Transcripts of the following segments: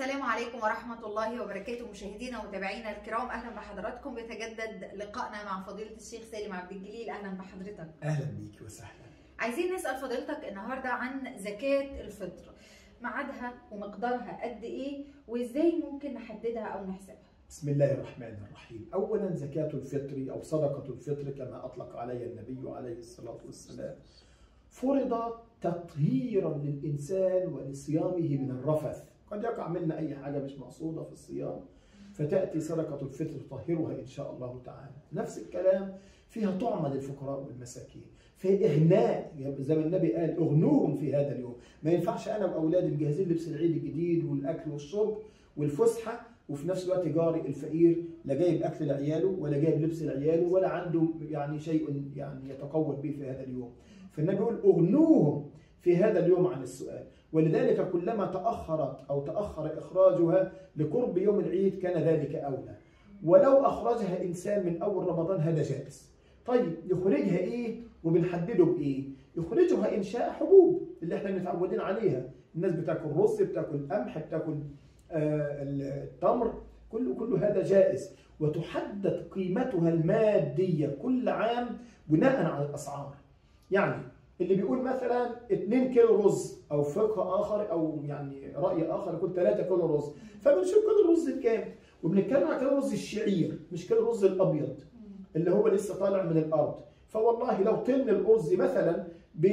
السلام عليكم ورحمة الله وبركاته مشاهدينا ومتابعينا الكرام أهلا بحضراتكم بيتجدد لقائنا مع فضيلة الشيخ سالم عبد الجليل أهلا بحضرتك اهلا بيك وسهلا عايزين نسأل فضيلتك النهاردة عن زكاة الفطر ميعادها ومقدارها قد إيه وإزاي ممكن نحددها أو نحسبها بسم الله الرحمن الرحيم اولا زكاه الفطر او صدقه الفطر كما اطلق عليها النبي عليه الصلاه والسلام فرض تطهيرا للانسان ولصيامه من الرفث قد يقع منا اي حاجه مش مقصوده في الصيام فتاتي صدقه الفطر تطهرها ان شاء الله تعالى نفس الكلام فيها طعمه للفقراء والمساكين في اغناء زي ما النبي قال اغنوهم في هذا اليوم ما ينفعش انا واولادي مجهزين لبس العيد الجديد والاكل والشرب والفسحه وفي نفس الوقت جاري الفقير لا جايب اكل لعياله ولا جايب لبس لعياله ولا عنده يعني شيء يعني يتقوت به في هذا اليوم فالنبي يقول اغنوهم في هذا اليوم عن السؤال ولذلك كلما تاخرت او تاخر اخراجها لقرب يوم العيد كان ذلك اولى ولو اخرجها انسان من اول رمضان هذا جائز طيب يخرجها ايه وبنحدده بايه يخرجها انشاء حبوب اللي احنا متعودين عليها الناس بتاكل رز بتاكل قمح بتاكل آه، التمر كل كل هذا جائز وتحدد قيمتها الماديه كل عام بناء على الاسعار يعني اللي بيقول مثلا 2 كيلو رز او فقه اخر او يعني راي اخر يقول 3 كيلو رز فبنشوف كيلو الرز بكام وبنتكلم على كيلو رز الشعير مش كيلو الرز الابيض اللي هو لسه طالع من الارض فوالله لو طن الارز مثلا ب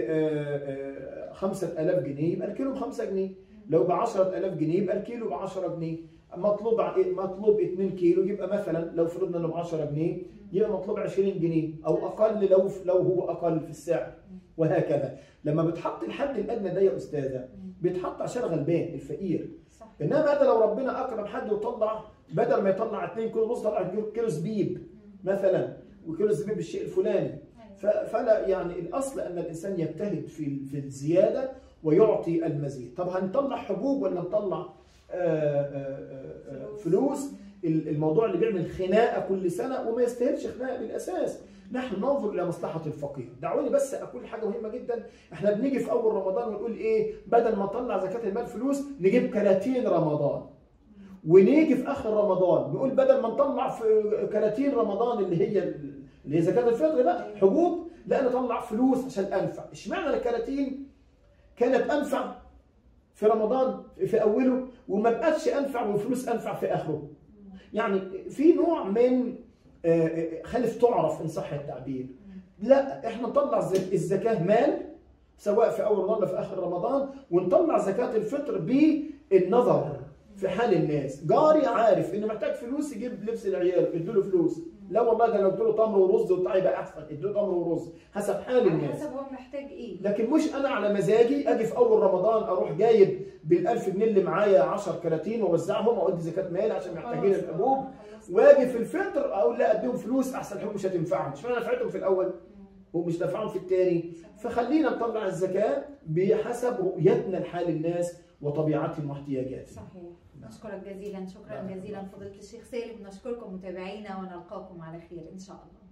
5000 جنيه يبقى الكيلو ب 5 جنيه لو ب 10000 جنيه يبقى الكيلو ب 10 جنيه مطلوب ع- مطلوب 2 كيلو يبقى مثلا لو فرضنا انه ب 10 جنيه يبقى مطلوب 20 جنيه او اقل لو لو هو اقل في السعر وهكذا لما بتحط الحد الادنى ده يا استاذه بيتحط عشان غلبان الفقير صح انما هذا لو ربنا اكرم حد وطلع بدل ما يطلع 2 كيلو رز طلع كيلو زبيب مثلا وكيلو زبيب الشيء الفلاني ف- فلا يعني الاصل ان الانسان يجتهد في في الزياده ويعطي المزيد طب هنطلع حبوب ولا نطلع آه، آه، آه، فلوس الموضوع اللي بيعمل خناقه كل سنه وما يستاهلش خناقه بالاساس نحن ننظر الى مصلحه الفقير دعوني بس اقول حاجه مهمه جدا احنا بنيجي في اول رمضان ونقول ايه بدل ما نطلع زكاه المال فلوس نجيب كراتين رمضان ونيجي في اخر رمضان نقول بدل ما نطلع في كراتين رمضان اللي هي اللي هي زكاه الفطر بقى حبوب لا نطلع فلوس عشان انفع اشمعنى الكراتين كانت انفع في رمضان في اوله وما بقتش انفع والفلوس انفع في اخره يعني في نوع من آه، آه، خلف تعرف ان صح التعبير لا احنا نطلع زك- الزكاه مال سواء في اول رمضان ولا في اخر رمضان ونطلع زكاه الفطر بالنظر في حال الناس جاري عارف انه محتاج فلوس يجيب لبس العيال اديله فلوس لا والله ده انا قلت له تمر ورز وبتاع يبقى احسن اديله تمر ورز حسب حال على الناس حسب هو محتاج إيه لكن مش انا على مزاجي اجي في اول رمضان اروح جايب بال1000 جنيه اللي معايا 10 كراتين واوزعهم واودي زكاه مال عشان محتاجين خلاص. الحبوب خلاص. واجي في الفطر اقول لا اديهم فلوس احسن الحبوب مش هتنفعهم مش معنى نفعتهم في الاول ومش نفعهم في الثاني فخلينا نطلع الزكاه بحسب رؤيتنا لحال الناس وطبيعتهم واحتياجاتهم صحيح نعم. نشكرك جزيلا شكرا نعم. جزيلا فضيلة الشيخ سالم نشكركم متابعينا ونلقاكم على خير إن شاء الله